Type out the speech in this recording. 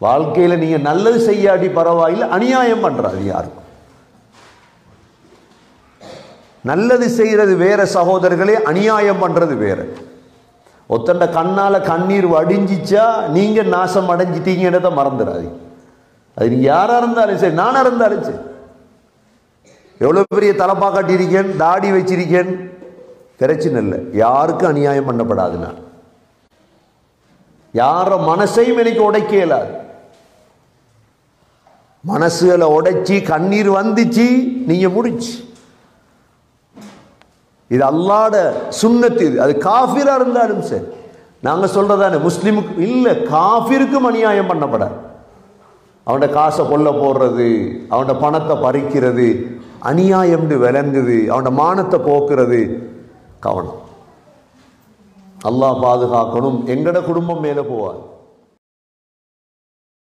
வாழ்க்கையில நீங்க நல்லது செய்யாடி பரவாயில்லை அநியாயம் பண்றாது யாருக்கும் நல்லது செய்யறது வேற சகோதரர்களே அநியாயம் பண்றது வேற ஒத்தண்ட கண்ணால கண்ணீர் வடிஞ்சிச்சா நீங்க நாசம் அடைஞ்சிட்டீங்கன்றத மறந்துடாதீங்க அது நீங்க யாரா இருந்தாலும் சரி நானா இருந்தாலும் சரி எவ்வளவு பெரிய தலப்பா கட்டியிருக்கேன் தாடி வச்சிருக்கேன் பிரச்சனை இல்லை யாருக்கும் அநியாயம் பண்ணப்படாது நான் யார மனசையும் எனக்கு உடைக்க இயலாது மனசுகளை உடைச்சி கண்ணீர் வந்துச்சு நீங்க முடிச்சு இது அல்லாட சுண்ணத்து இது அது காஃபிரா இருந்தாலும் சரி நாங்க சொல்றதானே முஸ்லிமுக்கு இல்ல காஃபிருக்கும் அநியாயம் பண்ணப்படாது அவனோட காசை கொல்ல போடுறது அவனோட பணத்தை பறிக்கிறது அநியாயம்னு விளங்குது அவனோட மானத்தை போக்குறது கவனம் அல்லாஹ் பாதுகாக்கணும் எங்கட குடும்பம் மேலே போவார்